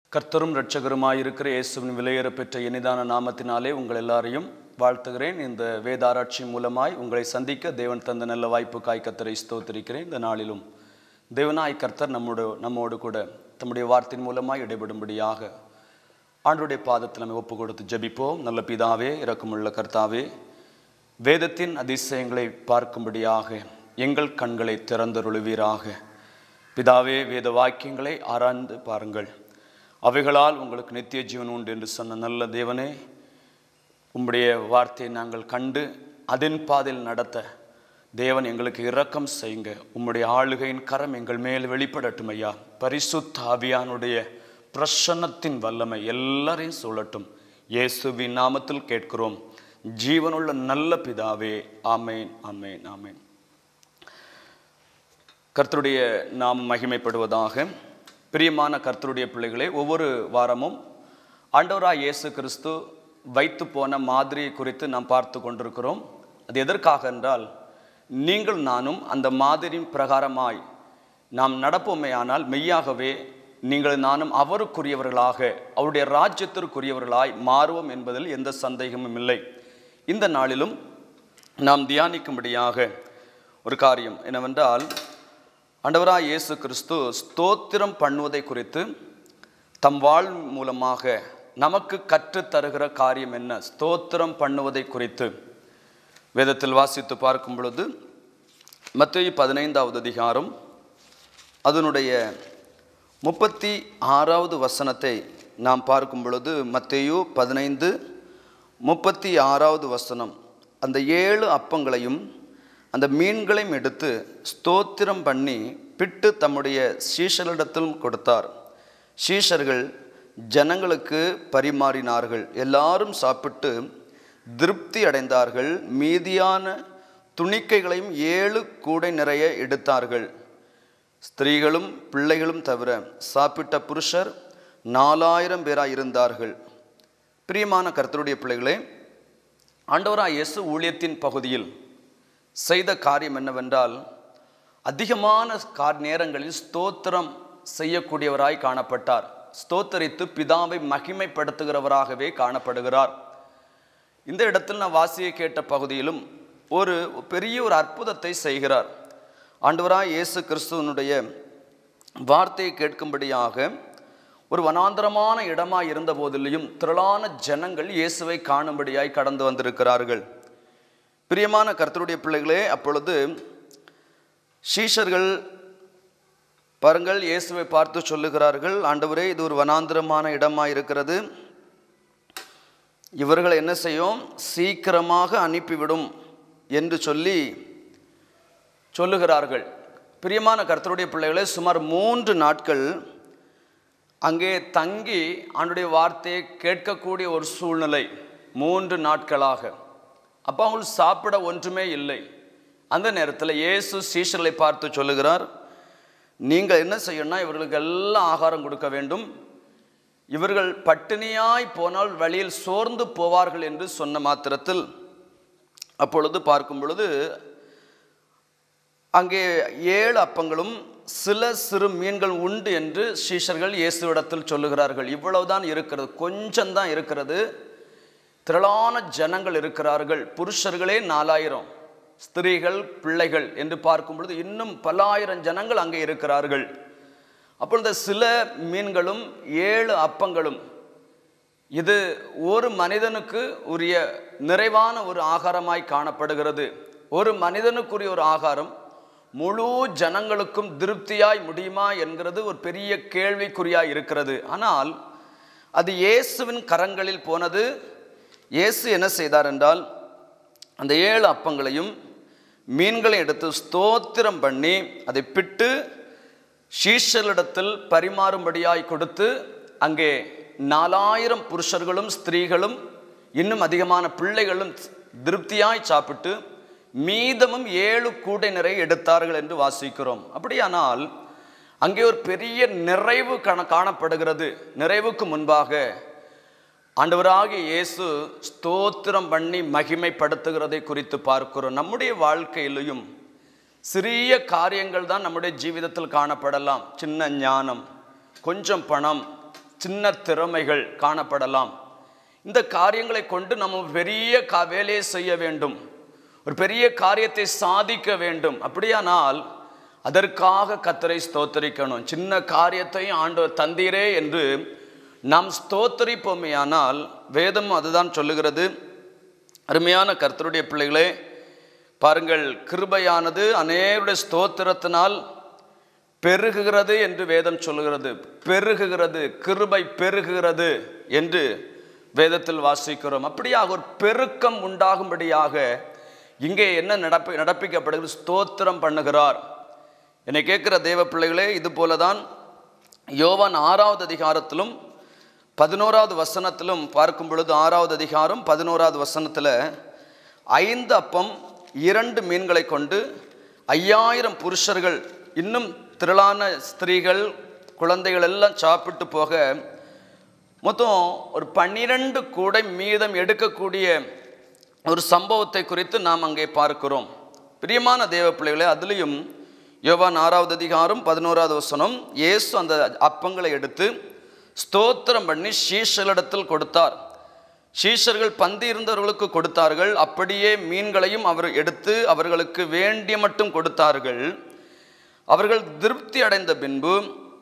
கர்த்தரும் இரட்சகருமாயிருக்கிற இயேசுவின் விலையேற பெற்ற இனிதான நாமத்தினாலே உங்கள் எல்லாரையும் வாழ்த்துகிறேன் இந்த வேதாராய்ச்சி மூலமாய் உங்களை சந்திக்க தேவன் தந்த நல்ல வாய்ப்புக்காய் கர்த்தரை ஸ்தோத்திரிக்கிறேன் இந்த நாளிலும் தேவனாய் கர்த்தர் நம்மோடு நம்மோடு கூட தம்முடைய வார்த்தையின் மூலமாய் இடைபடும்படியாக ஆண்டுடைய பாதத்தில் நம்ம ஒப்பு கொடுத்து ஜெபிப்போம் நல்ல பிதாவே இரக்கமுள்ள கர்த்தாவே வேதத்தின் அதிசயங்களை பார்க்கும்படியாக எங்கள் கண்களை திறந்தருளுவீராக பிதாவே வேத வாக்கியங்களை ஆராய்ந்து பாருங்கள் அவைகளால் உங்களுக்கு நித்திய ஜீவன் உண்டு என்று சொன்ன நல்ல தேவனே உம்முடைய வார்த்தையை நாங்கள் கண்டு அதன் பாதையில் நடத்த தேவன் எங்களுக்கு இரக்கம் செய்யுங்க உம்முடைய ஆளுகையின் கரம் எங்கள் மேல் வெளிப்படட்டும் ஐயா பரிசுத்த ஆவியானுடைய பிரசன்னத்தின் வல்லமை எல்லாரையும் சொல்லட்டும் இயேசுவின் நாமத்தில் கேட்கிறோம் ஜீவனுள்ள நல்ல பிதாவே ஆமேன் ஆமேன் ஆமேன் கர்த்தருடைய நாம் மகிமைப்படுவதாக பிரியமான கர்த்தருடைய பிள்ளைகளே ஒவ்வொரு வாரமும் ஆண்டவராய் இயேசு கிறிஸ்து வைத்து போன மாதிரி குறித்து நாம் பார்த்து கொண்டிருக்கிறோம் அது எதற்காக என்றால் நீங்கள் நானும் அந்த மாதிரியின் பிரகாரமாய் நாம் நடப்போமே ஆனால் மெய்யாகவே நீங்கள் நானும் அவருக்குரியவர்களாக அவருடைய ராஜ்யத்திற்குரியவர்களாய் மாறுவோம் என்பதில் எந்த சந்தேகமும் இல்லை இந்த நாளிலும் நாம் தியானிக்கும்படியாக ஒரு காரியம் என்னவென்றால் ஆண்டவராய் இயேசு கிறிஸ்து ஸ்தோத்திரம் பண்ணுவதை குறித்து தம் வாழ் மூலமாக நமக்கு கற்றுத் தருகிற காரியம் என்ன ஸ்தோத்திரம் பண்ணுவதை குறித்து வேதத்தில் வாசித்து பார்க்கும் பொழுது மத்திய பதினைந்தாவது அதிகாரம் அதனுடைய முப்பத்தி ஆறாவது வசனத்தை நாம் பார்க்கும் பொழுது மத்தேயு பதினைந்து முப்பத்தி ஆறாவது வசனம் அந்த ஏழு அப்பங்களையும் அந்த மீன்களையும் எடுத்து ஸ்தோத்திரம் பண்ணி பிட்டு தம்முடைய சீஷரிடத்தில் கொடுத்தார் சீஷர்கள் ஜனங்களுக்கு பரிமாறினார்கள் எல்லாரும் சாப்பிட்டு திருப்தி அடைந்தார்கள் மீதியான துணிக்கைகளையும் ஏழு கூடை நிறைய எடுத்தார்கள் ஸ்திரீகளும் பிள்ளைகளும் தவிர சாப்பிட்ட புருஷர் நாலாயிரம் பேராக இருந்தார்கள் பிரியமான கர்த்தருடைய பிள்ளைகளே ஆண்டவராய் இயேசு ஊழியத்தின் பகுதியில் செய்த காரியம் என்னவென்றால் அதிகமான கார் நேரங்களில் ஸ்தோத்திரம் செய்யக்கூடியவராய் காணப்பட்டார் ஸ்தோத்தரித்து பிதாவை மகிமைப்படுத்துகிறவராகவே காணப்படுகிறார் இந்த இடத்தில் நான் வாசியை கேட்ட பகுதியிலும் ஒரு பெரிய ஒரு அற்புதத்தை செய்கிறார் ஆண்டவராய் இயேசு கிறிஸ்துவனுடைய வார்த்தையை கேட்கும்படியாக ஒரு வனாந்தரமான இடமாய் இருந்த போதிலையும் திரளான ஜனங்கள் இயேசுவை காணும்படியாய் கடந்து வந்திருக்கிறார்கள் பிரியமான கர்த்தருடைய பிள்ளைகளே அப்பொழுது சீஷர்கள் பாருங்கள் இயேசுவை பார்த்து சொல்லுகிறார்கள் ஆண்டவரே இது ஒரு வனாந்திரமான இடமாக இருக்கிறது இவர்களை என்ன செய்யும் சீக்கிரமாக அனுப்பிவிடும் என்று சொல்லி சொல்லுகிறார்கள் பிரியமான கர்த்தருடைய பிள்ளைகளே சுமார் மூன்று நாட்கள் அங்கே தங்கி ஆண்டுடைய வார்த்தையை கேட்கக்கூடிய ஒரு சூழ்நிலை மூன்று நாட்களாக அப்போ அவங்களுக்கு சாப்பிட ஒன்றுமே இல்லை அந்த நேரத்தில் இயேசு சீஷர்களை பார்த்து சொல்லுகிறார் நீங்கள் என்ன செய்யணும்னா இவர்களுக்கு எல்லாம் ஆகாரம் கொடுக்க வேண்டும் இவர்கள் பட்டினியாய் போனால் வழியில் சோர்ந்து போவார்கள் என்று சொன்ன மாத்திரத்தில் அப்பொழுது பார்க்கும் பொழுது அங்கே ஏழு அப்பங்களும் சில சிறு மீன்கள் உண்டு என்று சீஷர்கள் இயேசுவிடத்தில் சொல்லுகிறார்கள் இவ்வளவுதான் இருக்கிறது கொஞ்சம்தான் இருக்கிறது திரளான ஜனங்கள் இருக்கிறார்கள் புருஷர்களே நாலாயிரம் ஸ்திரீகள் பிள்ளைகள் என்று பார்க்கும் பொழுது இன்னும் பல்லாயிரம் ஜனங்கள் அங்கே இருக்கிறார்கள் அப்பொழுது சில மீன்களும் ஏழு அப்பங்களும் இது ஒரு மனிதனுக்கு உரிய நிறைவான ஒரு ஆகாரமாய் காணப்படுகிறது ஒரு மனிதனுக்குரிய ஒரு ஆகாரம் முழு ஜனங்களுக்கும் திருப்தியாய் முடியுமா என்கிறது ஒரு பெரிய கேள்விக்குறியாய் இருக்கிறது ஆனால் அது இயேசுவின் கரங்களில் போனது இயேசு என்ன செய்தார் என்றால் அந்த ஏழு அப்பங்களையும் மீன்களை எடுத்து ஸ்தோத்திரம் பண்ணி அதை பிட்டு ஷீஷலிடத்தில் பரிமாறும்படியாய் கொடுத்து அங்கே நாலாயிரம் புருஷர்களும் ஸ்திரீகளும் இன்னும் அதிகமான பிள்ளைகளும் திருப்தியாய் சாப்பிட்டு மீதமும் ஏழு கூடை நிறைய எடுத்தார்கள் என்று வாசிக்கிறோம் அப்படியானால் அங்கே ஒரு பெரிய நிறைவு காண காணப்படுகிறது நிறைவுக்கு முன்பாக ஆண்டவராகிய இயேசு ஸ்தோத்திரம் பண்ணி மகிமைப்படுத்துகிறதை குறித்து பார்க்கிறோம் நம்முடைய வாழ்க்கையிலையும் சிறிய காரியங்கள் தான் நம்முடைய ஜீவிதத்தில் காணப்படலாம் சின்ன ஞானம் கொஞ்சம் பணம் சின்ன திறமைகள் காணப்படலாம் இந்த காரியங்களை கொண்டு நம்ம ஒரு பெரிய கா வேலையை செய்ய வேண்டும் ஒரு பெரிய காரியத்தை சாதிக்க வேண்டும் அப்படியானால் அதற்காக கத்தரை ஸ்தோத்தரிக்கணும் சின்ன காரியத்தையும் ஆண்டவர் தந்தீரே என்று நாம் ஸ்தோத்தரிப்போமேயானால் வேதம் அதுதான் சொல்லுகிறது அருமையான கர்த்தருடைய பிள்ளைகளே பாருங்கள் கிருபையானது அநேருடைய ஸ்தோத்திரத்தினால் பெருகுகிறது என்று வேதம் சொல்லுகிறது பெருகுகிறது கிருபை பெருகுகிறது என்று வேதத்தில் வாசிக்கிறோம் அப்படியாக ஒரு பெருக்கம் உண்டாகும்படியாக இங்கே என்ன நடப்பி நடப்பிக்கப்படுகிறது ஸ்தோத்திரம் பண்ணுகிறார் என்னை கேட்கிற தேவ பிள்ளைகளே இது போலதான் யோவான் ஆறாவது அதிகாரத்திலும் பதினோராவது வசனத்திலும் பார்க்கும் பொழுது ஆறாவது அதிகாரம் பதினோராவது வசனத்தில் ஐந்து அப்பம் இரண்டு மீன்களை கொண்டு ஐயாயிரம் புருஷர்கள் இன்னும் திரளான ஸ்திரீகள் குழந்தைகள் எல்லாம் சாப்பிட்டு போக மொத்தம் ஒரு பன்னிரண்டு கூடை மீதம் எடுக்கக்கூடிய ஒரு சம்பவத்தை குறித்து நாம் அங்கே பார்க்கிறோம் பிரியமான தேவ பிள்ளைகளே அதுலேயும் யோவான் ஆறாவது அதிகாரம் பதினோராவது வசனம் இயேசு அந்த அப்பங்களை எடுத்து ஸ்தோத்திரம் பண்ணி சீஷர்களிடத்தில் கொடுத்தார் சீஷர்கள் பந்தி இருந்தவர்களுக்கு கொடுத்தார்கள் அப்படியே மீன்களையும் அவர் எடுத்து அவர்களுக்கு வேண்டிய மட்டும் கொடுத்தார்கள் அவர்கள் திருப்தி அடைந்த பின்பு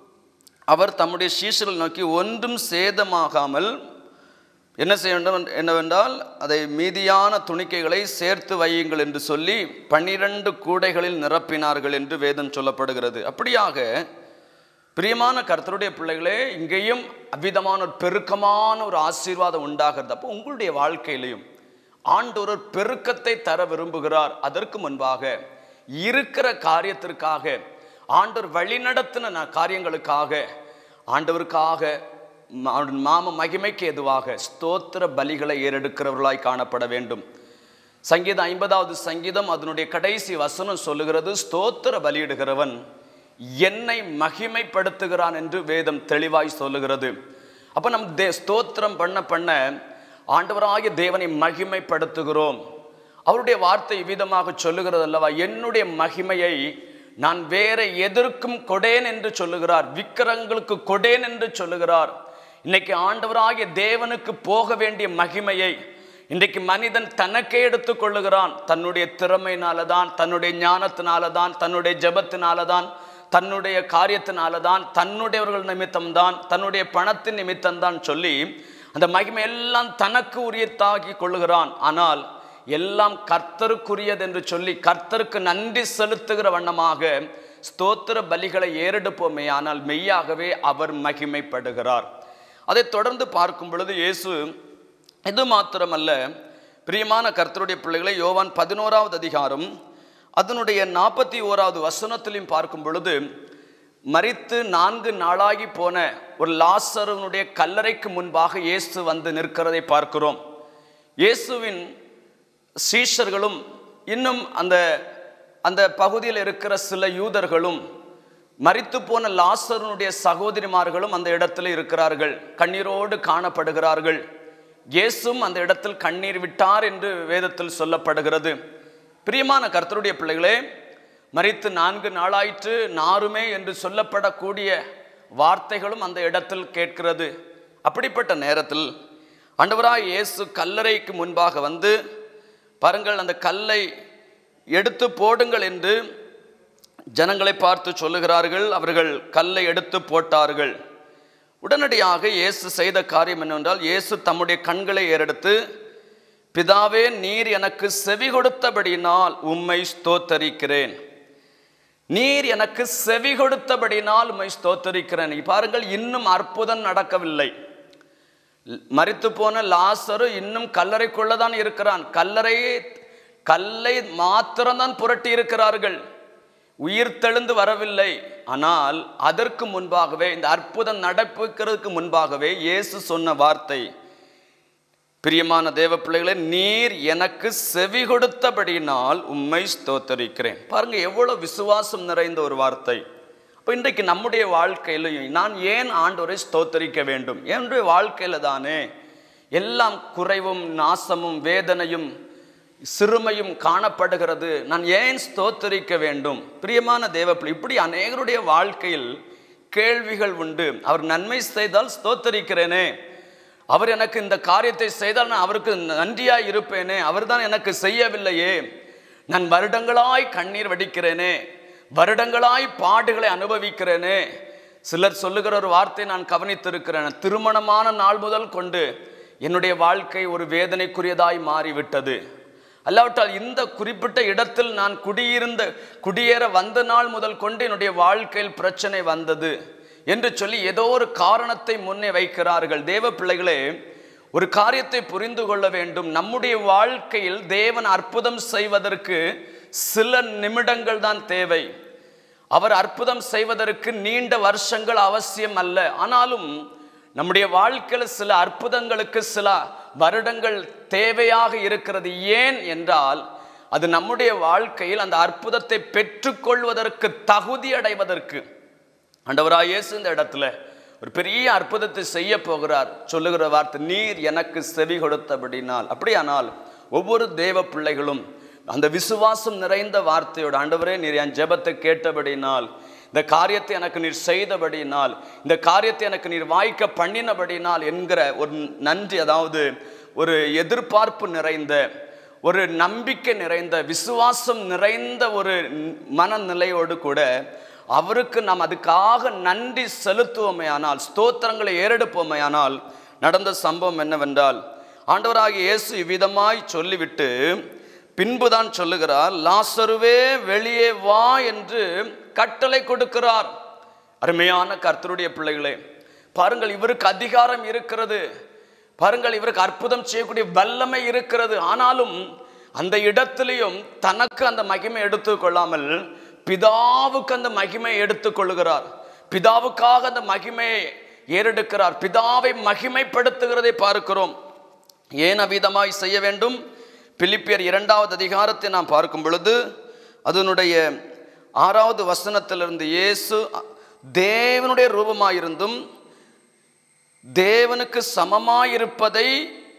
அவர் தம்முடைய சீஷர்கள் நோக்கி ஒன்றும் சேதமாகாமல் என்ன செய்ய வேண்டும் என்னவென்றால் அதை மீதியான துணிக்கைகளை சேர்த்து வையுங்கள் என்று சொல்லி பன்னிரண்டு கூடைகளில் நிரப்பினார்கள் என்று வேதம் சொல்லப்படுகிறது அப்படியாக பிரியமான கர்த்தருடைய பிள்ளைகளே இங்கேயும் அவ்விதமான ஒரு பெருக்கமான ஒரு ஆசீர்வாதம் உண்டாகிறது அப்போ உங்களுடைய வாழ்க்கையிலையும் ஆண்டவர் ஒரு பெருக்கத்தை தர விரும்புகிறார் அதற்கு முன்பாக இருக்கிற காரியத்திற்காக ஆண்டவர் வழிநடத்தின ந- காரியங்களுக்காக ஆண்டவருக்காக ம- அவருடைய மாம மகிமைக்கு எதுவாக ஸ்தோத்திர பலிகளை ஏறெடுக்கிறவர்களாய் காணப்பட வேண்டும் சங்கீதம் ஐம்பதாவது சங்கீதம் அதனுடைய கடைசி வசனம் சொல்லுகிறது ஸ்தோத்திர பலியிடுகிறவன் என்னை மகிமைப்படுத்துகிறான் என்று வேதம் தெளிவாய் சொல்லுகிறது அப்போ நம் தே ஸ்தோத்திரம் பண்ண பண்ண ஆண்டவராகிய தேவனை மகிமைப்படுத்துகிறோம் அவருடைய வார்த்தை விதமாக சொல்லுகிறது அல்லவா என்னுடைய மகிமையை நான் வேற எதற்கும் கொடேன் என்று சொல்லுகிறார் விக்கிரங்களுக்கு கொடேன் என்று சொல்லுகிறார் இன்னைக்கு ஆண்டவராகிய தேவனுக்கு போக வேண்டிய மகிமையை இன்றைக்கு மனிதன் தனக்கே எடுத்துக் கொள்ளுகிறான் தன்னுடைய திறமையினால தான் தன்னுடைய ஞானத்தினால தான் தன்னுடைய ஜெபத்தினால தான் தன்னுடைய காரியத்தினால தான் தன்னுடையவர்கள் நிமித்தம்தான் தன்னுடைய பணத்தின் நிமித்தம்தான் சொல்லி அந்த மகிமை எல்லாம் தனக்கு உரியத்தாக்கி கொள்ளுகிறான் ஆனால் எல்லாம் கர்த்தருக்குரியது என்று சொல்லி கர்த்தருக்கு நன்றி செலுத்துகிற வண்ணமாக ஸ்தோத்திர பலிகளை ஏறெடுப்போமே ஆனால் மெய்யாகவே அவர் மகிமைப்படுகிறார் அதை தொடர்ந்து பார்க்கும் பொழுது இயேசு இது மாத்திரமல்ல பிரியமான கர்த்தருடைய பிள்ளைகளை யோவான் பதினோராவது அதிகாரம் அதனுடைய நாற்பத்தி ஓராவது வசனத்திலையும் பார்க்கும் பொழுது மரித்து நான்கு நாளாகி போன ஒரு லாசருனுடைய கல்லறைக்கு முன்பாக இயேசு வந்து நிற்கிறதை பார்க்கிறோம் இயேசுவின் சீஷர்களும் இன்னும் அந்த அந்த பகுதியில் இருக்கிற சில யூதர்களும் மரித்து போன லாசருனுடைய சகோதரிமார்களும் அந்த இடத்துல இருக்கிறார்கள் கண்ணீரோடு காணப்படுகிறார்கள் இயேசும் அந்த இடத்தில் கண்ணீர் விட்டார் என்று வேதத்தில் சொல்லப்படுகிறது பிரியமான கர்த்தருடைய பிள்ளைகளே மரித்து நான்கு நாளாயிற்று நாருமே என்று சொல்லப்படக்கூடிய வார்த்தைகளும் அந்த இடத்தில் கேட்கிறது அப்படிப்பட்ட நேரத்தில் ஆண்டவராய் இயேசு கல்லறைக்கு முன்பாக வந்து பாருங்கள் அந்த கல்லை எடுத்து போடுங்கள் என்று ஜனங்களை பார்த்து சொல்லுகிறார்கள் அவர்கள் கல்லை எடுத்து போட்டார்கள் உடனடியாக இயேசு செய்த காரியம் என்னவென்றால் இயேசு தம்முடைய கண்களை ஏறெடுத்து பிதாவே நீர் எனக்கு செவி கொடுத்தபடியினால் உம்மை ஸ்தோத்தரிக்கிறேன் நீர் எனக்கு செவி கொடுத்தபடினால் உம்மை ஸ்தோத்தரிக்கிறேன் பாருங்கள் இன்னும் அற்புதம் நடக்கவில்லை மரித்து போன லாசரு இன்னும் கல்லறைக்குள்ளதான் இருக்கிறான் கல்லறையை கல்லை மாத்திரம்தான் புரட்டி இருக்கிறார்கள் உயிர் தெழுந்து வரவில்லை ஆனால் அதற்கு முன்பாகவே இந்த அற்புதம் நடப்புக்கிறதுக்கு முன்பாகவே இயேசு சொன்ன வார்த்தை பிரியமான தேவ பிள்ளைகளே நீர் எனக்கு செவி கொடுத்தபடியினால் உம்மை ஸ்தோத்தரிக்கிறேன் பாருங்க எவ்வளவு விசுவாசம் நிறைந்த ஒரு வார்த்தை அப்போ இன்றைக்கு நம்முடைய வாழ்க்கையிலையும் நான் ஏன் ஆண்டவரை ஸ்தோத்தரிக்க வேண்டும் என்னுடைய வாழ்க்கையில தானே எல்லாம் குறைவும் நாசமும் வேதனையும் சிறுமையும் காணப்படுகிறது நான் ஏன் ஸ்தோத்தரிக்க வேண்டும் பிரியமான தேவப்பிள்ளை இப்படி அநேகருடைய வாழ்க்கையில் கேள்விகள் உண்டு அவர் நன்மை செய்தால் ஸ்தோத்தரிக்கிறேனே அவர் எனக்கு இந்த காரியத்தை செய்தால் நான் அவருக்கு நன்றியாய் இருப்பேனே அவர்தான் எனக்கு செய்யவில்லையே நான் வருடங்களாய் கண்ணீர் வடிக்கிறேனே வருடங்களாய் பாடுகளை அனுபவிக்கிறேனே சிலர் சொல்லுகிற ஒரு வார்த்தை நான் கவனித்திருக்கிறேன் திருமணமான நாள் முதல் கொண்டு என்னுடைய வாழ்க்கை ஒரு வேதனைக்குரியதாய் மாறிவிட்டது அல்லாவிட்டால் இந்த குறிப்பிட்ட இடத்தில் நான் குடியிருந்த குடியேற வந்த நாள் முதல் கொண்டு என்னுடைய வாழ்க்கையில் பிரச்சனை வந்தது என்று சொல்லி ஏதோ ஒரு காரணத்தை முன்னே வைக்கிறார்கள் தேவ பிள்ளைகளே ஒரு காரியத்தை புரிந்து கொள்ள வேண்டும் நம்முடைய வாழ்க்கையில் தேவன் அற்புதம் செய்வதற்கு சில நிமிடங்கள் தான் தேவை அவர் அற்புதம் செய்வதற்கு நீண்ட வருஷங்கள் அவசியம் அல்ல ஆனாலும் நம்முடைய வாழ்க்கையில் சில அற்புதங்களுக்கு சில வருடங்கள் தேவையாக இருக்கிறது ஏன் என்றால் அது நம்முடைய வாழ்க்கையில் அந்த அற்புதத்தை பெற்றுக்கொள்வதற்கு தகுதி அடைவதற்கு ஆண்டவராக இயேசு இந்த இடத்துல ஒரு பெரிய அற்புதத்தை செய்ய போகிறார் சொல்லுகிற வார்த்தை நீர் எனக்கு செவி கொடுத்தபடினால் அப்படியானால் ஒவ்வொரு தேவ பிள்ளைகளும் அந்த விசுவாசம் நிறைந்த வார்த்தையோட ஆண்டவரே நீர் என் ஜெபத்தை கேட்டபடினால் இந்த காரியத்தை எனக்கு நீர் செய்தபடினால் இந்த காரியத்தை எனக்கு நீர் வாய்க்க பண்ணினபடினால் என்கிற ஒரு நன்றி அதாவது ஒரு எதிர்பார்ப்பு நிறைந்த ஒரு நம்பிக்கை நிறைந்த விசுவாசம் நிறைந்த ஒரு மனநிலையோடு கூட அவருக்கு நாம் அதுக்காக நன்றி செலுத்துவோமே ஆனால் ஸ்தோத்திரங்களை ஏறெடுப்போமே ஆனால் நடந்த சம்பவம் என்னவென்றால் ஆண்டவராகிய இயேசு இவ்விதமாய் சொல்லிவிட்டு பின்புதான் சொல்லுகிறார் லாசருவே வெளியே வா என்று கட்டளை கொடுக்கிறார் அருமையான கர்த்தருடைய பிள்ளைகளே பாருங்கள் இவருக்கு அதிகாரம் இருக்கிறது பாருங்கள் இவருக்கு அற்புதம் செய்யக்கூடிய வல்லமை இருக்கிறது ஆனாலும் அந்த இடத்திலையும் தனக்கு அந்த மகிமை எடுத்துக்கொள்ளாமல் பிதாவுக்கு அந்த மகிமை எடுத்துக்கொள்ளுகிறார் பிதாவுக்காக அந்த மகிமையை ஏறெடுக்கிறார் பிதாவை மகிமைப்படுத்துகிறதை பார்க்கிறோம் ஏன் அவ்விதமாய் செய்ய வேண்டும் பிலிப்பியர் இரண்டாவது அதிகாரத்தை நாம் பார்க்கும் பொழுது அதனுடைய ஆறாவது வசனத்திலிருந்து இயேசு தேவனுடைய ரூபமாயிருந்தும் தேவனுக்கு சமமாயிருப்பதை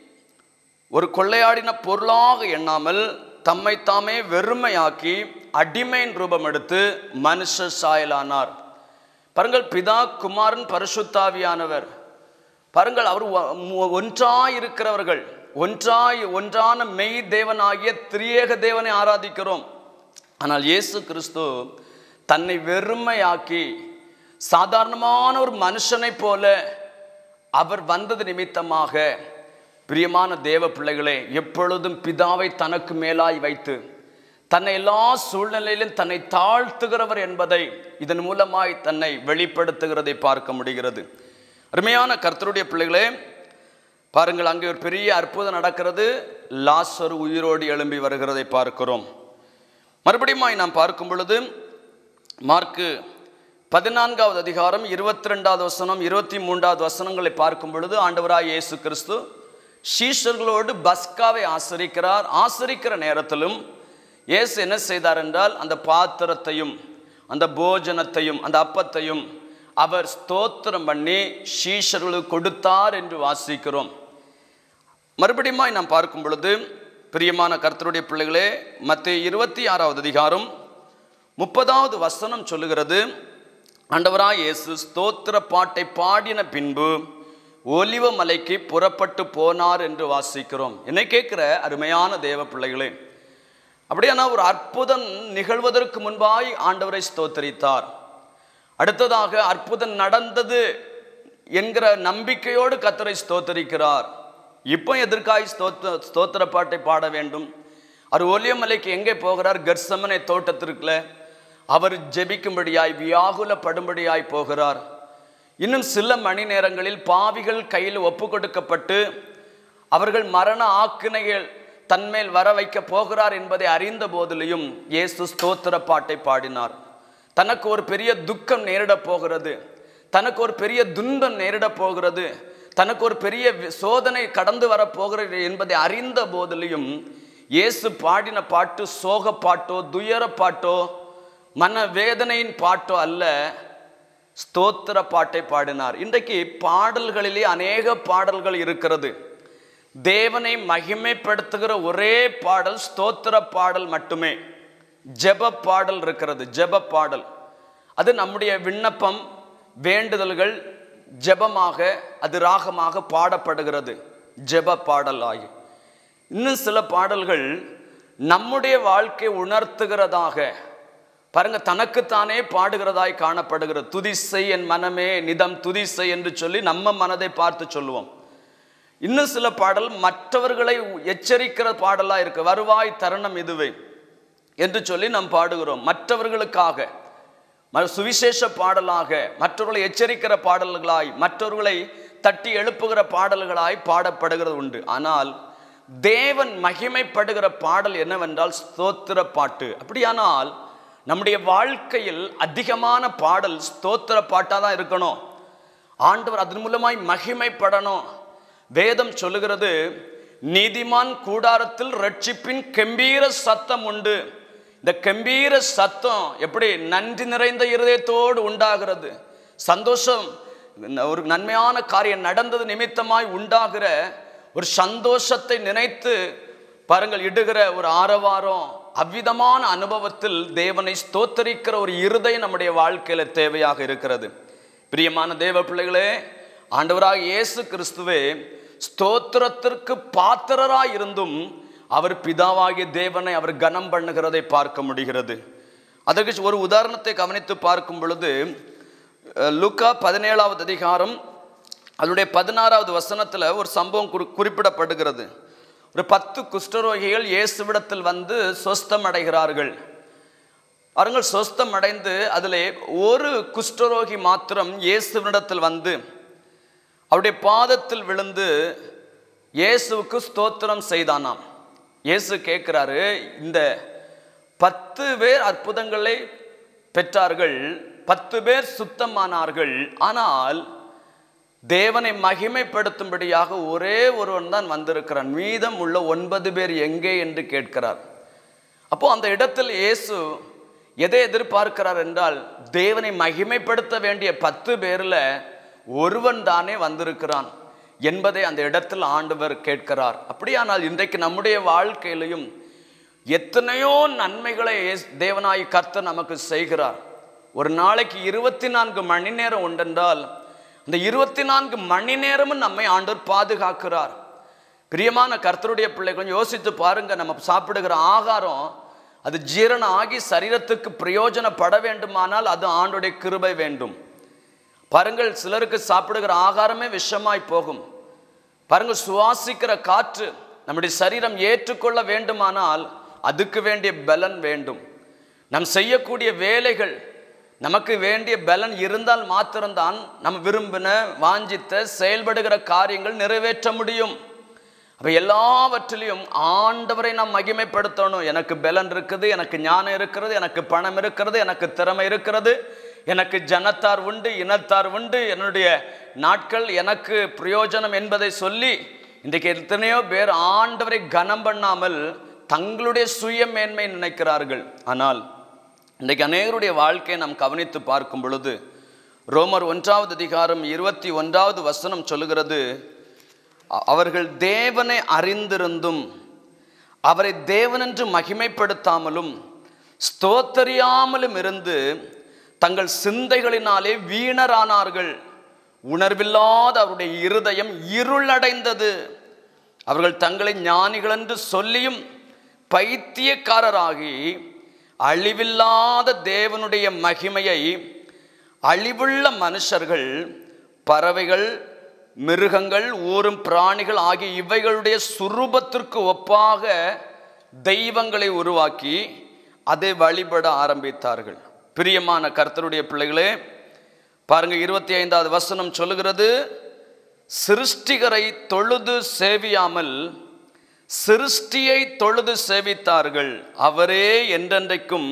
ஒரு கொள்ளையாடின பொருளாக எண்ணாமல் தம்மை தாமே வெறுமையாக்கி அடிமையின் ரூபம் எடுத்து மனுஷ சாயலானார் பாருங்கள் பிதா குமாரன் பரிசுத்தாவியானவர் பாருங்கள் அவர் ஒ- ஒன்றாய் இருக்கிறவர்கள் ஒன்றாய் ஒன்றான மெய் தேவனாகிய திரியேக தேவனை ஆராதிக்கிறோம் ஆனால் இயேசு கிறிஸ்து தன்னை வெறுமையாக்கி சாதாரணமான ஒரு மனுஷனைப் போல அவர் வந்தது நிமித்தமாக பிரியமான தேவ பிள்ளைகளே எப்பொழுதும் பிதாவை தனக்கு மேலாய் வைத்து தன்னை எல்லா சூழ்நிலையிலும் தன்னை தாழ்த்துகிறவர் என்பதை இதன் மூலமாய் தன்னை வெளிப்படுத்துகிறதை பார்க்க முடிகிறது அருமையான கர்த்தருடைய பிள்ளைகளே பாருங்கள் அங்கே ஒரு பெரிய அற்புதம் நடக்கிறது லாசர் உயிரோடு எழும்பி வருகிறதை பார்க்கிறோம் மறுபடியும் நாம் பார்க்கும் பொழுது மார்க்கு பதினான்காவது அதிகாரம் இருபத்தி ரெண்டாவது வசனம் இருபத்தி மூன்றாவது வசனங்களை பார்க்கும் பொழுது ஆண்டவராய் இயேசு கிறிஸ்து சீஷர்களோடு பஸ்காவை ஆசரிக்கிறார் ஆசரிக்கிற நேரத்திலும் இயேசு என்ன செய்தார் என்றால் அந்த பாத்திரத்தையும் அந்த போஜனத்தையும் அந்த அப்பத்தையும் அவர் ஸ்தோத்திரம் பண்ணி சீஷர்களுக்கு கொடுத்தார் என்று வாசிக்கிறோம் மறுபடியும் நாம் பார்க்கும் பொழுது பிரியமான கர்த்தருடைய பிள்ளைகளே மத்திய இருபத்தி ஆறாவது அதிகாரம் முப்பதாவது வசனம் சொல்லுகிறது ஆண்டவராய் இயேசு ஸ்தோத்திர பாட்டை பாடின பின்பு ஒலிவ மலைக்கு புறப்பட்டு போனார் என்று வாசிக்கிறோம் என்னை கேட்கிற அருமையான தேவ பிள்ளைகளே அப்படியானா ஒரு அற்புதம் நிகழ்வதற்கு முன்பாய் ஆண்டவரை ஸ்தோத்தரித்தார் அடுத்ததாக அற்புதம் நடந்தது என்கிற நம்பிக்கையோடு கத்தரை ஸ்தோத்தரிக்கிறார் இப்போ எதற்காய் ஸ்தோத்த ஸ்தோத்திர பாட்டை பாட வேண்டும் அவர் ஒலியமலைக்கு எங்கே போகிறார் கர்சமனை தோட்டத்திற்குள்ள அவர் ஜெபிக்கும்படியாய் வியாகுலப்படும்படியாய் போகிறார் இன்னும் சில மணி நேரங்களில் பாவிகள் கையில் ஒப்பு கொடுக்கப்பட்டு அவர்கள் மரண ஆக்கினைகள் தன்மேல் வர வைக்க போகிறார் என்பதை அறிந்த போதிலையும் இயேசு ஸ்தோத்திர பாட்டை பாடினார் தனக்கு ஒரு பெரிய துக்கம் நேரிடப் போகிறது தனக்கு ஒரு பெரிய துன்பம் நேரிடப் போகிறது தனக்கு ஒரு பெரிய வி- சோதனை கடந்து வரப் போகிறது என்பதை அறிந்த போதிலையும் இயேசு பாடின பாட்டு சோக பாட்டோ துயர பாட்டோ மன வேதனையின் பாட்டோ அல்ல ஸ்தோத்திர பாட்டை பாடினார் இன்றைக்கு பாடல்களிலே அநேக பாடல்கள் இருக்கிறது தேவனை மகிமைப்படுத்துகிற ஒரே பாடல் ஸ்தோத்திர பாடல் மட்டுமே ஜெப பாடல் இருக்கிறது ஜெப பாடல் அது நம்முடைய விண்ணப்பம் வேண்டுதல்கள் ஜெபமாக அது ராகமாக பாடப்படுகிறது ஜெப பாடலாகி இன்னும் சில பாடல்கள் நம்முடைய வாழ்க்கை உணர்த்துகிறதாக பாருங்க தனக்குத்தானே பாடுகிறதாய் காணப்படுகிறது துதிசை என் மனமே நிதம் துதிசை என்று சொல்லி நம்ம மனதை பார்த்து சொல்லுவோம் இன்னும் சில பாடல் மற்றவர்களை எச்சரிக்கிற பாடலா இருக்கு வருவாய் தருணம் இதுவே என்று சொல்லி நாம் பாடுகிறோம் மற்றவர்களுக்காக ம- சுவிசேஷ பாடலாக மற்றவர்களை எச்சரிக்கிற பாடல்களாய் மற்றவர்களை தட்டி எழுப்புகிற பாடல்களாய் பாடப்படுகிறது உண்டு ஆனால் தேவன் மகிமைப்படுகிற பாடல் என்னவென்றால் ஸ்தோத்திர பாட்டு அப்படியானால் நம்முடைய வாழ்க்கையில் அதிகமான பாடல் ஸ்தோத்திர பாட்டாக தான் இருக்கணும் ஆண்டவர் அதன் மூலமாய் மகிமைப்படணும் வேதம் சொல்லுகிறது நீதிமான் கூடாரத்தில் ரட்சிப்பின் கம்பீர சத்தம் உண்டு இந்த கம்பீர சத்தம் எப்படி நன்றி நிறைந்த இருதயத்தோடு உண்டாகிறது சந்தோஷம் ஒரு நன்மையான காரியம் நடந்தது நிமித்தமாய் உண்டாகிற ஒரு சந்தோஷத்தை நினைத்து பாருங்கள் இடுகிற ஒரு ஆரவாரம் அவ்விதமான அனுபவத்தில் தேவனை ஸ்தோத்தரிக்கிற ஒரு இருதயம் நம்முடைய வாழ்க்கையில தேவையாக இருக்கிறது பிரியமான தேவ பிள்ளைகளே ஆண்டவராக இயேசு கிறிஸ்துவே ஸ்தோத்திரத்திற்கு பாத்திரராய் இருந்தும் அவர் பிதாவாகிய தேவனை அவர் கனம் பண்ணுகிறதை பார்க்க முடிகிறது அதற்கு ஒரு உதாரணத்தை கவனித்து பார்க்கும் பொழுது அஹ், லூக்கா பதினேழாவது அதிகாரம் அதனுடைய பதினாறாவது வசனத்தில் ஒரு சம்பவம் குறி குறிப்பிடப்படுகிறது ஒரு பத்து குஷ்டரோகிகள் இயேசுவிடத்தில் வந்து சொஸ்தம் அடைகிறார்கள் அவர்கள் சொஸ்தம் அடைந்து அதிலே ஒரு குஷ்டரோகி மாத்திரம் இயேசுவினிடத்தில் வந்து அவருடைய பாதத்தில் விழுந்து இயேசுவுக்கு ஸ்தோத்திரம் செய்தானாம் இயேசு கேட்கிறாரு இந்த பத்து பேர் அற்புதங்களை பெற்றார்கள் பத்து பேர் சுத்தமானார்கள் ஆனால் தேவனை மகிமைப்படுத்தும்படியாக ஒரே ஒருவன் தான் வந்திருக்கிறான் மீதம் உள்ள ஒன்பது பேர் எங்கே என்று கேட்கிறார் அப்போ அந்த இடத்தில் இயேசு எதை எதிர்பார்க்கிறார் என்றால் தேவனை மகிமைப்படுத்த வேண்டிய பத்து பேர்ல ஒருவன் தானே வந்திருக்கிறான் என்பதை அந்த இடத்தில் ஆண்டவர் கேட்கிறார் அப்படியானால் இன்றைக்கு நம்முடைய வாழ்க்கையிலையும் எத்தனையோ நன்மைகளை இயேசு- தேவனாய் கர்த்தர் நமக்கு செய்கிறார் ஒரு நாளைக்கு இருபத்தி நான்கு மணி நேரம் உண்டென்றால் அந்த இருபத்தி நான்கு மணி நேரமும் நம்மை ஆண்டவர் பாதுகாக்கிறார் பிரியமான கர்த்தருடைய பிள்ளைகள் யோசித்து பாருங்க நம்ம சாப்பிடுகிற ஆகாரம் அது ஜீரணம் ஆகி சரீரத்துக்கு பிரயோஜனப்பட வேண்டுமானால் அது ஆண்டுடைய கிருபை வேண்டும் பாருங்கள் சிலருக்கு சாப்பிடுகிற ஆகாரமே விஷமாய் போகும் பாருங்கள் சுவாசிக்கிற காற்று நம்முடைய சரீரம் ஏற்றுக்கொள்ள வேண்டுமானால் அதுக்கு வேண்டிய பலன் வேண்டும் நம் செய்யக்கூடிய வேலைகள் நமக்கு வேண்டிய பலன் இருந்தால் மாத்திரம்தான் நம்ம விரும்பின வாஞ்சித்த செயல்படுகிற காரியங்கள் நிறைவேற்ற முடியும் அப்ப எல்லாவற்றிலையும் ஆண்டவரை நாம் மகிமைப்படுத்தணும் எனக்கு பலன் இருக்குது எனக்கு ஞானம் இருக்கிறது எனக்கு பணம் இருக்கிறது எனக்கு திறமை இருக்கிறது எனக்கு ஜனத்தார் உண்டு இனத்தார் உண்டு என்னுடைய நாட்கள் எனக்கு பிரயோஜனம் என்பதை சொல்லி இன்றைக்கு எத்தனையோ பேர் ஆண்டவரை கனம் பண்ணாமல் தங்களுடைய சுய மேன்மை நினைக்கிறார்கள் ஆனால் இன்றைக்கு அநேகருடைய வாழ்க்கையை நாம் கவனித்து பார்க்கும் பொழுது ரோமர் ஒன்றாவது அதிகாரம் இருபத்தி ஒன்றாவது வசனம் சொல்லுகிறது அ- அவர்கள் தேவனை அறிந்திருந்தும் அவரை தேவனென்று மகிமைப்படுத்தாமலும் ஸ்தோத்தரியாமலும் இருந்து தங்கள் சிந்தைகளினாலே வீணரானார்கள் உணர்வில்லாத அவருடைய இருதயம் இருளடைந்தது அவர்கள் தங்களை ஞானிகள் என்று சொல்லியும் பைத்தியக்காரராகி அழிவில்லாத தேவனுடைய மகிமையை அழிவுள்ள மனுஷர்கள் பறவைகள் மிருகங்கள் ஊரும் பிராணிகள் ஆகிய இவைகளுடைய சுரூபத்திற்கு ஒப்பாக தெய்வங்களை உருவாக்கி அதை வழிபட ஆரம்பித்தார்கள் பிரியமான கர்த்தருடைய பிள்ளைகளே பாருங்க இருபத்தி ஐந்தாவது வசனம் சொல்லுகிறது சிருஷ்டிகரை தொழுது சேவியாமல் சிருஷ்டியை தொழுது சேவித்தார்கள் அவரே என்றென்றைக்கும்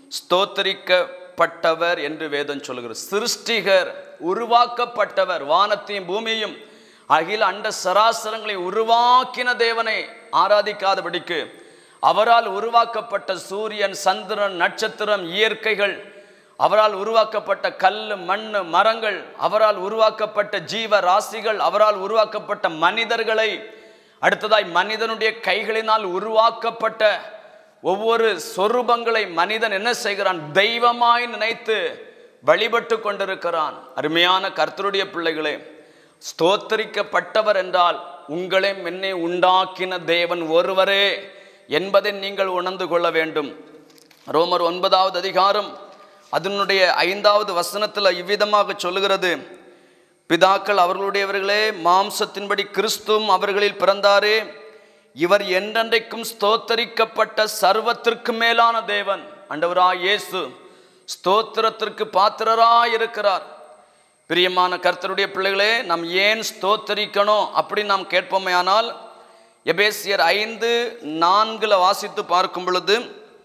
ஸ்தோத்தரிக்கப்பட்டவர் என்று வேதம் சொல்லுகிறது சிருஷ்டிகர் உருவாக்கப்பட்டவர் வானத்தையும் பூமியையும் அகில அண்ட சராசரங்களை உருவாக்கின தேவனை ஆராதிக்காதபடிக்கு அவரால் உருவாக்கப்பட்ட சூரியன் சந்திரன் நட்சத்திரம் இயற்கைகள் அவரால் உருவாக்கப்பட்ட கல் மண் மரங்கள் அவரால் உருவாக்கப்பட்ட ஜீவ ராசிகள் அவரால் உருவாக்கப்பட்ட மனிதர்களை அடுத்ததாய் மனிதனுடைய கைகளினால் உருவாக்கப்பட்ட ஒவ்வொரு சொரூபங்களை மனிதன் என்ன செய்கிறான் தெய்வமாய் நினைத்து வழிபட்டு கொண்டிருக்கிறான் அருமையான கர்த்தருடைய பிள்ளைகளே ஸ்தோத்தரிக்கப்பட்டவர் என்றால் உங்களை என்னை உண்டாக்கின தேவன் ஒருவரே என்பதை நீங்கள் உணர்ந்து கொள்ள வேண்டும் ரோமர் ஒன்பதாவது அதிகாரம் அதனுடைய ஐந்தாவது வசனத்தில் இவ்விதமாக சொல்லுகிறது பிதாக்கள் அவர்களுடையவர்களே மாம்சத்தின்படி கிறிஸ்துவும் அவர்களில் பிறந்தாரே இவர் என்றென்றைக்கும் ஸ்தோத்தரிக்கப்பட்ட சர்வத்திற்கு மேலான தேவன் ஆண்டவராய் இயேசு ஸ்தோத்திரத்திற்கு பாத்திரராய் இருக்கிறார் பிரியமான கர்த்தருடைய பிள்ளைகளே நாம் ஏன் ஸ்தோத்தரிக்கணும் அப்படின்னு நாம் கேட்போமே ஆனால் எபேசியர் ஐந்து நான்குல வாசித்து பார்க்கும் பொழுது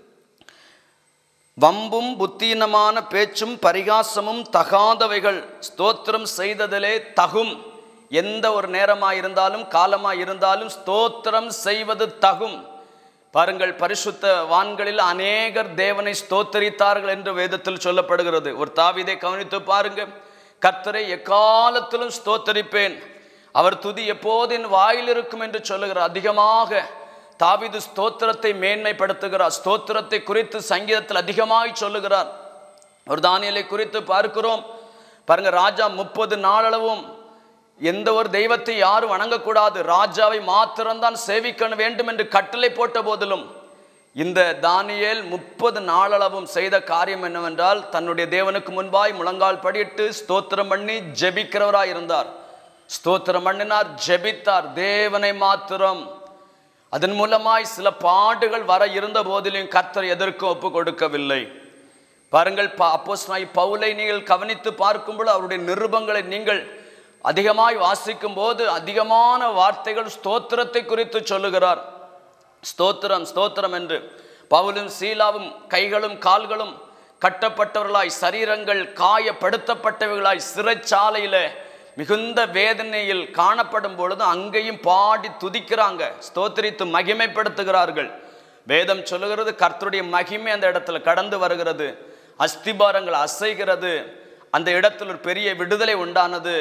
வம்பும் புத்தீனமான பேச்சும் பரிகாசமும் தகாதவைகள் ஸ்தோத்திரம் செய்ததிலே தகும் எந்த ஒரு நேரமாக இருந்தாலும் காலமாக இருந்தாலும் ஸ்தோத்திரம் செய்வது தகும் பாருங்கள் பரிசுத்த வான்களில் அநேகர் தேவனை ஸ்தோத்தரித்தார்கள் என்று வேதத்தில் சொல்லப்படுகிறது ஒரு தாவிதை கவனித்து பாருங்க கர்த்தரை எக்காலத்திலும் ஸ்தோத்தரிப்பேன் அவர் துதி எப்போது என் வாயில் இருக்கும் என்று சொல்லுகிறார் அதிகமாக தாவிது ஸ்தோத்திரத்தை மேன்மைப்படுத்துகிறார் ஸ்தோத்திரத்தை குறித்து சங்கீதத்தில் அதிகமாய் சொல்லுகிறார் ஒரு தானியலை குறித்து பார்க்கிறோம் பாருங்க ராஜா முப்பது நாளளவும் எந்த ஒரு தெய்வத்தை யாரும் வணங்கக்கூடாது ராஜாவை மாத்திரம்தான் சேவிக்க வேண்டும் என்று கட்டளை போட்ட போதிலும் இந்த தானியேல் முப்பது நாளளவும் செய்த காரியம் என்னவென்றால் தன்னுடைய தேவனுக்கு முன்பாய் முழங்கால் படியிட்டு ஸ்தோத்திரம் பண்ணி ஜெபிக்கிறவராய் இருந்தார் ஸ்தோத்திரம் பண்ணினார் ஜெபித்தார் தேவனை மாத்திரம் அதன் மூலமாய் சில பாடுகள் வர இருந்த போதிலும் கர்த்தர் எதற்கும் ஒப்பு கொடுக்கவில்லை பாருங்கள் அப்போஸ்தலனாய் பவுலை நீங்கள் கவனித்து பார்க்கும்போது அவருடைய நிருபங்களை நீங்கள் அதிகமாய் வாசிக்கும் போது அதிகமான வார்த்தைகள் ஸ்தோத்திரத்தை குறித்து சொல்லுகிறார் ஸ்தோத்திரம் ஸ்தோத்திரம் என்று பவுலும் சீலாவும் கைகளும் கால்களும் கட்டப்பட்டவர்களாய் சரீரங்கள் காயப்படுத்தப்பட்டவர்களாய் சிறைச்சாலையில மிகுந்த வேதனையில் காணப்படும் பொழுது அங்கேயும் பாடி துதிக்கிறாங்க ஸ்தோத்திரித்து மகிமைப்படுத்துகிறார்கள் வேதம் சொல்லுகிறது கர்த்தருடைய மகிமை அந்த இடத்துல கடந்து வருகிறது அஸ்திபாரங்கள் அசைகிறது அந்த இடத்துல ஒரு பெரிய விடுதலை உண்டானது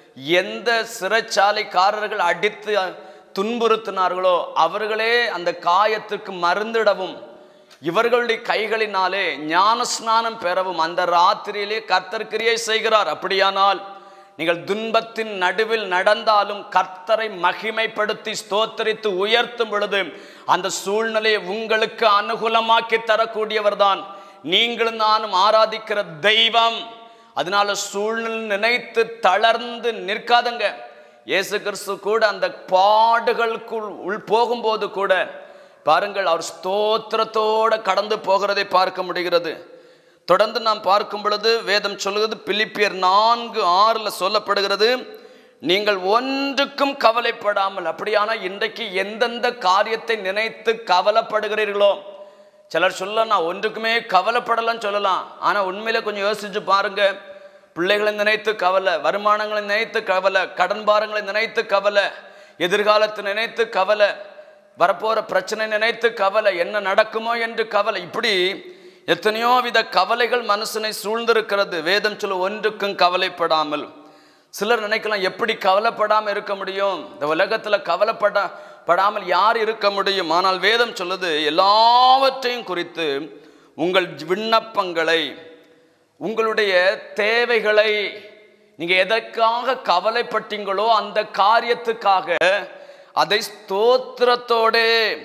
எந்த சிறைச்சாலைக்காரர்கள் அடித்து துன்புறுத்தினார்களோ அவர்களே அந்த காயத்துக்கு மருந்திடவும் இவர்களுடைய கைகளினாலே ஞான ஸ்நானம் பெறவும் அந்த ராத்திரியிலே கர்த்தர் கிரியை செய்கிறார் அப்படியானால் நீங்கள் துன்பத்தின் நடுவில் நடந்தாலும் கர்த்தரை மகிமைப்படுத்தி ஸ்தோத்தரித்து உயர்த்தும் பொழுது அந்த சூழ்நிலையை உங்களுக்கு அனுகூலமாக்கி தரக்கூடியவர்தான் நீங்களும் நானும் ஆராதிக்கிற தெய்வம் அதனால சூழ்நிலை நினைத்து தளர்ந்து நிற்காதங்க இயேசு கிறிஸ்து கூட அந்த பாடுகளுக்குள் உள் போகும்போது கூட பாருங்கள் அவர் ஸ்தோத்திரத்தோட கடந்து போகிறதை பார்க்க முடிகிறது தொடர்ந்து நாம் பார்க்கும் பொழுது வேதம் சொல்லுகிறது பிலிப்பியர் நான்கு ஆறில் சொல்லப்படுகிறது நீங்கள் ஒன்றுக்கும் கவலைப்படாமல் அப்படியான இன்றைக்கு எந்தெந்த காரியத்தை நினைத்து கவலைப்படுகிறீர்களோ சிலர் சொல்ல நான் ஒன்றுக்குமே கவலைப்படலாம்னு சொல்லலாம் ஆனால் உண்மையில கொஞ்சம் யோசிச்சு பாருங்க பிள்ளைகளை நினைத்து கவலை வருமானங்களை நினைத்து கவலை கடன் பாரங்களை நினைத்து கவலை எதிர்காலத்தை நினைத்து கவலை வரப்போகிற பிரச்சனை நினைத்து கவலை என்ன நடக்குமோ என்று கவலை இப்படி எத்தனையோ வித கவலைகள் மனுஷனை சூழ்ந்திருக்கிறது வேதம் சொல்ல ஒன்றுக்கும் கவலைப்படாமல் சிலர் நினைக்கலாம் எப்படி கவலைப்படாமல் இருக்க முடியும் இந்த உலகத்தில் கவலைப்பட படாமல் யார் இருக்க முடியும் ஆனால் வேதம் சொல்லுது எல்லாவற்றையும் குறித்து உங்கள் விண்ணப்பங்களை உங்களுடைய தேவைகளை நீங்க எதற்காக கவலைப்பட்டீங்களோ அந்த காரியத்துக்காக அதை ஸ்தோத்திரத்தோடே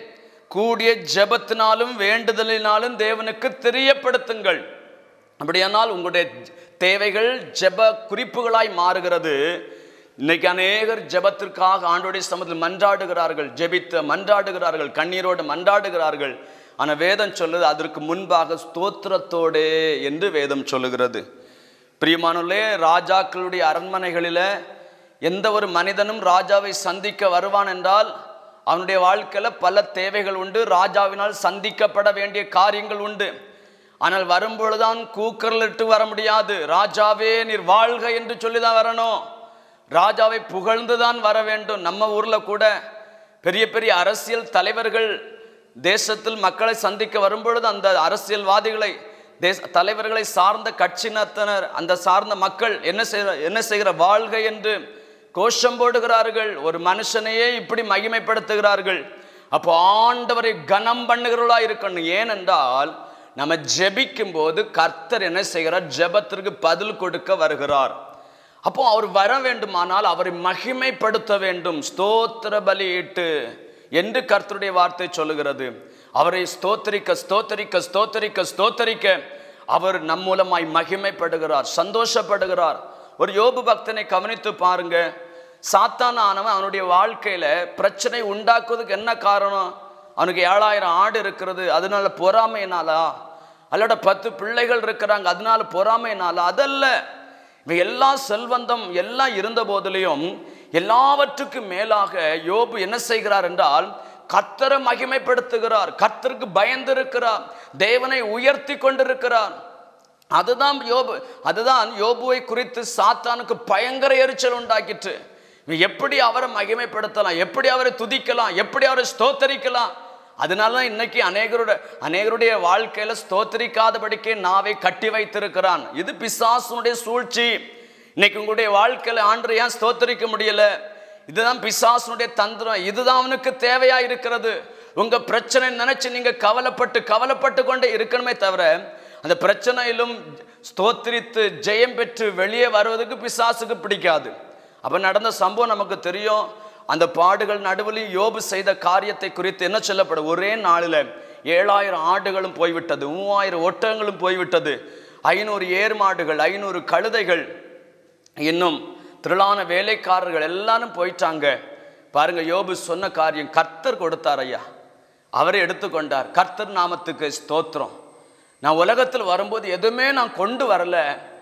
கூடிய ஜெபத்தினாலும் வேண்டுதலினாலும் தேவனுக்கு தெரியப்படுத்துங்கள் அப்படியானால் உங்களுடைய தேவைகள் ஜெப குறிப்புகளாய் மாறுகிறது இன்னைக்கு அநேகர் ஜெபத்திற்காக ஆண்டோடைய சமத்தில் மன்றாடுகிறார்கள் ஜெபித்து மன்றாடுகிறார்கள் கண்ணீரோடு மன்றாடுகிறார்கள் ஆனால் வேதம் சொல்லுது அதற்கு முன்பாக ஸ்தோத்திரத்தோடே என்று வேதம் சொல்லுகிறது பிரியமானே ராஜாக்களுடைய அரண்மனைகளில் எந்த ஒரு மனிதனும் ராஜாவை சந்திக்க வருவான் என்றால் அவனுடைய வாழ்க்கையில் பல தேவைகள் உண்டு ராஜாவினால் சந்திக்கப்பட வேண்டிய காரியங்கள் உண்டு ஆனால் வரும்பொழுதுதான் கூக்கரலிட்டு வர முடியாது ராஜாவே நீர் வாழ்க என்று சொல்லி தான் வரணும் ராஜாவை புகழ்ந்து தான் வர வேண்டும் நம்ம ஊரில் கூட பெரிய பெரிய அரசியல் தலைவர்கள் தேசத்தில் மக்களை சந்திக்க வரும்பொழுது அந்த அரசியல்வாதிகளை தேச தலைவர்களை சார்ந்த கட்சினத்தினர் அந்த சார்ந்த மக்கள் என்ன செய்கிற என்ன செய்கிற வாழ்க என்று கோஷம் போடுகிறார்கள் ஒரு மனுஷனையே இப்படி மகிமைப்படுத்துகிறார்கள் அப்போ ஆண்டவரை கனம் பண்ணுகிறவர்களா இருக்கணும் ஏனென்றால் நம்ம ஜெபிக்கும் போது கர்த்தர் என்ன செய்கிறார் ஜெபத்திற்கு பதில் கொடுக்க வருகிறார் அப்போ அவர் வர வேண்டுமானால் அவரை மகிமைப்படுத்த வேண்டும் ஸ்தோத்திர பலியிட்டு என்று கர்த்தருடைய வார்த்தை சொல்லுகிறது அவரை ஸ்தோத்தரிக்க ஸ்தோத்தரிக்க ஸ்தோத்தரிக்க ஸ்தோத்தரிக்க அவர் நம் மூலமாய் மகிமைப்படுகிறார் சந்தோஷப்படுகிறார் ஒரு யோபு பக்தனை கவனித்து பாருங்க சாத்தான ஆனவன் அவனுடைய வாழ்க்கையில பிரச்சனை உண்டாக்குவதுக்கு என்ன காரணம் அவனுக்கு ஏழாயிரம் ஆடு இருக்கிறது அதனால பொறாமையினாலா அல்லட பத்து பிள்ளைகள் இருக்கிறாங்க அதனால பொறாமையினாலா அதல்ல இவை எல்லா செல்வந்தம் எல்லாம் இருந்த போதிலையும் எல்லாவற்றுக்கும் மேலாக யோபு என்ன செய்கிறார் என்றால் கர்த்தரை மகிமைப்படுத்துகிறார் கர்த்தருக்கு பயந்திருக்கிறார் தேவனை உயர்த்தி கொண்டிருக்கிறார் அதுதான் யோபு அதுதான் யோபுவை குறித்து சாத்தானுக்கு பயங்கர எரிச்சல் உண்டாக்கிற்று இவன் எப்படி அவரை மகிமைப்படுத்தலாம் எப்படி அவரை துதிக்கலாம் எப்படி அவரை ஸ்தோத்தரிக்கலாம் அதனால தான் இன்னைக்கு அநேகருடைய அநேகருடைய வாழ்க்கையில ஸ்தோத்தரிக்காதபடிக்கே நாவை கட்டி வைத்திருக்கிறான் இது பிசாசுனுடைய சூழ்ச்சி இன்னைக்கு உங்களுடைய வாழ்க்கையில ஆண்டு ஏன் ஸ்தோத்தரிக்க முடியல இதுதான் பிசாசுனுடைய தந்திரம் இதுதான் அவனுக்கு தேவையா இருக்கிறது உங்க பிரச்சனை நினைச்சு நீங்க கவலைப்பட்டு கவலைப்பட்டு கொண்டே இருக்கணுமே தவிர அந்த பிரச்சனையிலும் ஸ்தோத்திரித்து ஜெயம் பெற்று வெளியே வருவதற்கு பிசாசுக்கு பிடிக்காது அப்ப நடந்த சம்பவம் நமக்கு தெரியும் அந்த பாடுகள் நடுவில் யோபு செய்த காரியத்தை குறித்து என்ன சொல்லப்படும் ஒரே நாளில் ஏழாயிரம் ஆடுகளும் போய்விட்டது மூவாயிரம் ஒட்டகங்களும் போய்விட்டது ஐநூறு ஏர் மாடுகள் ஐநூறு கழுதைகள் இன்னும் திரளான வேலைக்காரர்கள் எல்லாரும் போயிட்டாங்க பாருங்க யோபு சொன்ன காரியம் கர்த்தர் கொடுத்தார் ஐயா அவரை எடுத்துக்கொண்டார் கர்த்தர் நாமத்துக்கு ஸ்தோத்திரம் நான் உலகத்தில் வரும்போது எதுவுமே நான் கொண்டு வரல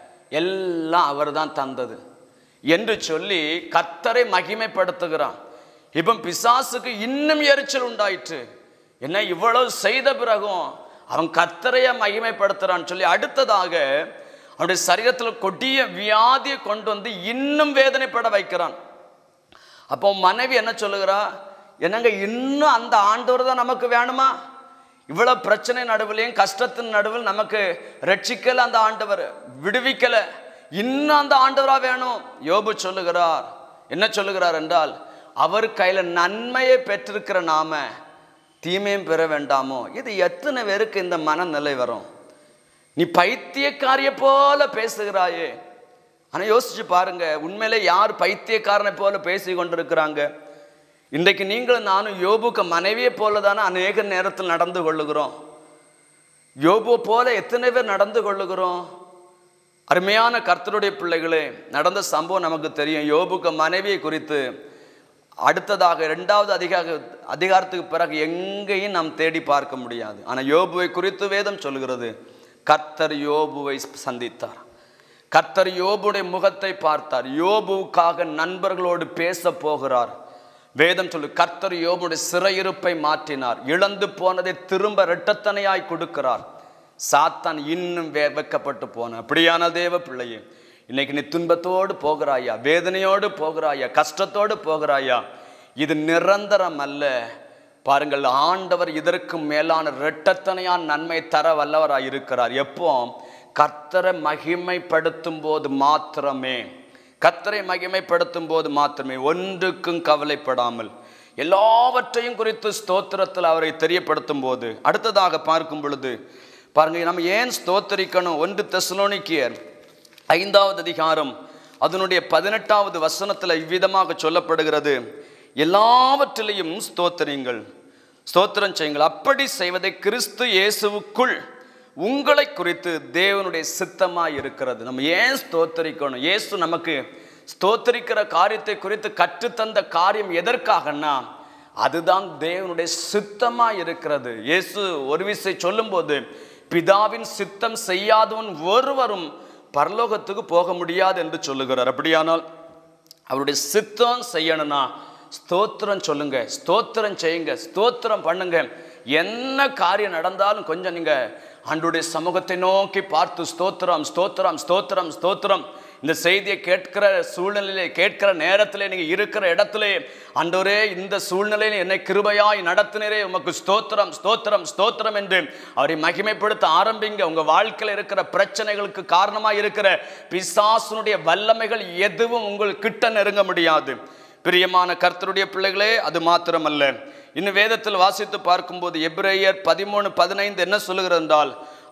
எல்லாம் அவர் தான் தந்தது என்று சொல்லி கர்த்தரை மகிமைப்படுத்துகிறான் இப்போ பிசாசுக்கு இன்னும் எரிச்சல் உண்டாயிற்று என்ன இவ்வளவு செய்த பிறகும் அவன் கர்த்தரைய மகிமைப்படுத்துறான்னு சொல்லி அடுத்ததாக அவனுடைய சரீரத்தில் கொடிய வியாதியை கொண்டு வந்து இன்னும் வேதனைப்பட வைக்கிறான் அப்போ மனைவி என்ன சொல்லுகிறா என்னங்க இன்னும் அந்த ஆண்டவர் தான் நமக்கு வேணுமா இவ்வளவு பிரச்சனை நடுவிலையும் கஷ்டத்தின் நடுவில் நமக்கு ரட்சிக்கல அந்த ஆண்டவர் விடுவிக்கல இன்னும் அந்த ஆண்டவரா வேணும் யோபு சொல்லுகிறார் என்ன சொல்லுகிறார் என்றால் அவர் கையில நன்மையை பெற்றிருக்கிற நாம தீமையும் பெற வேண்டாமோ இது எத்தனை பேருக்கு இந்த மனநிலை வரும் நீ பைத்தியக்காரிய போல பேசுகிறாயே ஆனால் யோசிச்சு பாருங்க உண்மையிலே யார் பைத்தியக்காரனை போல பேசி கொண்டிருக்கிறாங்க இன்றைக்கு நீங்களும் நானும் யோபுக்கு மனைவியை போல தானே அநேக நேரத்தில் நடந்து கொள்ளுகிறோம் யோபு போல எத்தனை பேர் நடந்து கொள்ளுகிறோம் அருமையான கர்த்தருடைய பிள்ளைகளே நடந்த சம்பவம் நமக்கு தெரியும் யோபுக்கு மனைவியை குறித்து அடுத்ததாக இரண்டாவது அதிகார அதிகாரத்துக்கு பிறகு எங்கேயும் நாம் தேடி பார்க்க முடியாது ஆனால் யோபுவை குறித்து வேதம் சொல்கிறது கர்த்தர் யோபுவை சந்தித்தார் கர்த்தர் யோபுடைய முகத்தை பார்த்தார் யோபுவுக்காக நண்பர்களோடு பேச போகிறார் வேதம் சொல்லு கர்த்தர் யோபுடைய சிறையிருப்பை மாற்றினார் இழந்து போனதை திரும்ப இரட்டத்தனையாய் கொடுக்கிறார் சாத்தான் இன்னும் வே வெக்கப்பட்டு போன அப்படியான தேவ பிள்ளையே இன்னைக்கு நீ துன்பத்தோடு போகிறாயா வேதனையோடு போகிறாயா கஷ்டத்தோடு போகிறாயா இது நிரந்தரம் அல்ல பாருங்கள் ஆண்டவர் இதற்கு மேலான இரட்டத்தனையான நன்மை தர வல்லவராய் இருக்கிறார் எப்போ கர்த்தரை மகிமைப்படுத்தும் போது மாத்திரமே கர்த்தரை மகிமைப்படுத்தும் போது மாத்திரமே ஒன்றுக்கும் கவலைப்படாமல் எல்லாவற்றையும் குறித்து ஸ்தோத்திரத்தில் அவரை தெரியப்படுத்தும் போது அடுத்ததாக பார்க்கும் பொழுது பாருங்க நம்ம ஏன் ஸ்தோத்தரிக்கணும் ஒன்று தெசலோனிக்கியர் ஐந்தாவது அதிகாரம் அதனுடைய பதினெட்டாவது வசனத்தில் இவ்விதமாக சொல்லப்படுகிறது எல்லாவற்றிலையும் ஸ்தோத்திரிங்கள் ஸ்தோத்திரம் செய்யுங்கள் அப்படி செய்வதை கிறிஸ்து இயேசுவுக்குள் உங்களை குறித்து தேவனுடைய சித்தமாக இருக்கிறது நம்ம ஏன் ஸ்தோத்தரிக்கணும் இயேசு நமக்கு ஸ்தோத்தரிக்கிற காரியத்தை குறித்து கற்றுத்தந்த காரியம் எதற்காகன்னா அதுதான் தேவனுடைய சித்தமாக இருக்கிறது இயேசு ஒரு விசை சொல்லும்போது பிதாவின் சித்தம் செய்யாதவன் ஒருவரும் பரலோகத்துக்கு போக முடியாது என்று சொல்லுகிறார் அப்படியானால் அவருடைய சித்தம் செய்யணும்னா ஸ்தோத்திரம் சொல்லுங்க ஸ்தோத்திரம் செய்யுங்க ஸ்தோத்திரம் பண்ணுங்க என்ன காரியம் நடந்தாலும் கொஞ்சம் நீங்க ஆண்டுடைய சமூகத்தை நோக்கி பார்த்து ஸ்தோத்திரம் ஸ்தோத்திரம் ஸ்தோத்திரம் ஸ்தோத்திரம் இந்த செய்தியை கேட்கிற சூழ்நிலையிலே கேட்கிற நேரத்திலே நீங்கள் இருக்கிற இடத்திலே அன்றோரே இந்த சூழ்நிலையில் என்னை கிருபையாய் நடத்தினரே உமக்கு ஸ்தோத்திரம் ஸ்தோத்திரம் ஸ்தோத்திரம் என்று அவரை மகிமைப்படுத்த ஆரம்பிங்க உங்கள் வாழ்க்கையில் இருக்கிற பிரச்சனைகளுக்கு காரணமாக இருக்கிற பிசாசுனுடைய வல்லமைகள் எதுவும் உங்கள் கிட்ட நெருங்க முடியாது பிரியமான கர்த்தருடைய பிள்ளைகளே அது மாத்திரமல்ல இன்னும் வேதத்தில் வாசித்து பார்க்கும்போது எப்ரேயர் பதிமூணு பதினைந்து என்ன சொல்லுகிறது என்றால்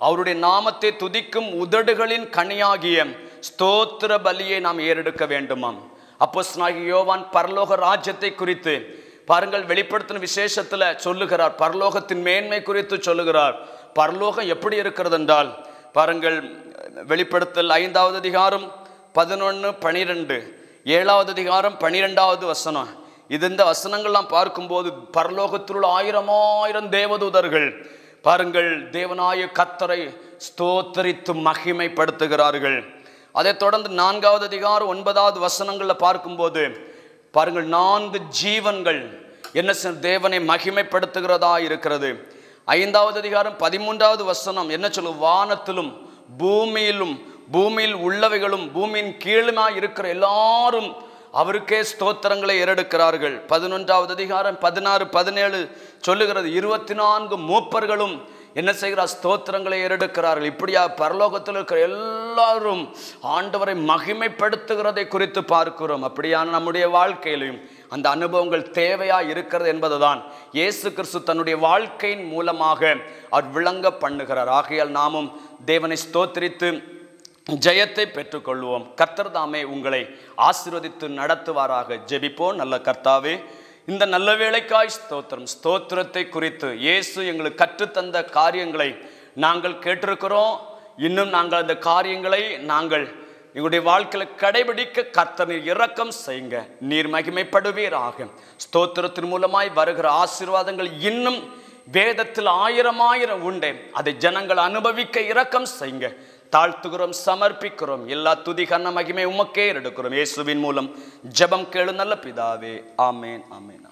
அவருடைய நாமத்தை துதிக்கும் உதடுகளின் கனியாகிய ஸ்தோத்திர பலியை நாம் ஏறெடுக்க வேண்டுமாம் அப்போஸ்தலனாகிய யோவான் பரலோக ராஜ்யத்தை குறித்து பாருங்கள் வெளிப்படுத்தின விசேஷத்துல சொல்லுகிறார் பரலோகத்தின் மேன்மை குறித்து சொல்லுகிறார் பரலோகம் எப்படி இருக்கிறது என்றால் பாருங்கள் வெளிப்படுத்தல் ஐந்தாவது அதிகாரம் பதினொன்று பனிரெண்டு ஏழாவது அதிகாரம் பனிரெண்டாவது வசனம் இது இந்த வசனங்கள்லாம் பார்க்கும்போது பரலோகத்தில் உள்ள ஆயிரம் ஆயிரம் தேவதூதர்கள் பாருங்கள் தேவனாய கத்தரை ஸ்தோத்தரித்து மகிமைப்படுத்துகிறார்கள் அதைத் தொடர்ந்து நான்காவது அதிகாரம் ஒன்பதாவது வசனங்களில் பார்க்கும்போது பாருங்கள் நான்கு ஜீவன்கள் என்ன செய்ய- தேவனை மகிமைப்படுத்துகிறதா இருக்கிறது ஐந்தாவது அதிகாரம் பதிமூன்றாவது வசனம் என்ன சொல்லும் வானத்திலும் பூமியிலும் பூமியில் உள்ளவைகளும் பூமியின் கீழுமாய் இருக்கிற எல்லாரும் அவருக்கே ஸ்தோத்திரங்களை ஏறெடுக்கிறார்கள் பதினொன்றாவது அதிகாரம் பதினாறு பதினேழு சொல்லுகிறது இருபத்தி நான்கு மூப்பர்களும் என்ன செய்கிறார் ஸ்தோத்திரங்களை ஏறெடுக்கிறார்கள் இப்படியா பரலோகத்தில் இருக்கிற எல்லாரும் ஆண்டவரை மகிமைப்படுத்துகிறதை குறித்து பார்க்கிறோம் அப்படியான நம்முடைய வாழ்க்கையிலையும் அந்த அனுபவங்கள் தேவையா இருக்கிறது என்பதுதான் இயேசு கிறிஸ்து தன்னுடைய வாழ்க்கையின் மூலமாக அவர் விளங்க பண்ணுகிறார் ஆகையால் நாமும் தேவனை ஸ்தோத்திரித்து ஜெயத்தை பெற்றுக்கொள்வோம் கர்த்தர் தாமே உங்களை ஆசீர்வதித்து நடத்துவாராக ஜெபிப்போம் நல்ல கர்த்தாவே இந்த நல்ல வேலைக்காய் ஸ்தோத்திரம் ஸ்தோத்திரத்தை குறித்து இயேசு எங்களுக்கு கற்றுத்தந்த காரியங்களை நாங்கள் கேட்டிருக்கிறோம் இன்னும் நாங்கள் அந்த காரியங்களை நாங்கள் எங்களுடைய வாழ்க்கையில் கடைபிடிக்க கர்த்தர் நீர் இரக்கம் செய்யுங்க நீர் மகிமைப்படுவீராக ஸ்தோத்திரத்தின் மூலமாய் வருகிற ஆசீர்வாதங்கள் இன்னும் வேதத்தில் ஆயிரம் ஆயிரம் உண்டே அதை ஜனங்கள் அனுபவிக்க இரக்கம் செய்யுங்க தாழ்த்துகிறோம் சமர்ப்பிக்கிறோம் எல்லா துதி கண்ண மகிமை உமக்கே எடுக்கிறோம் இயேசுவின் மூலம் ஜெபம் கேளு நல்ல பிதாவே ஆமேன் ஆமேன்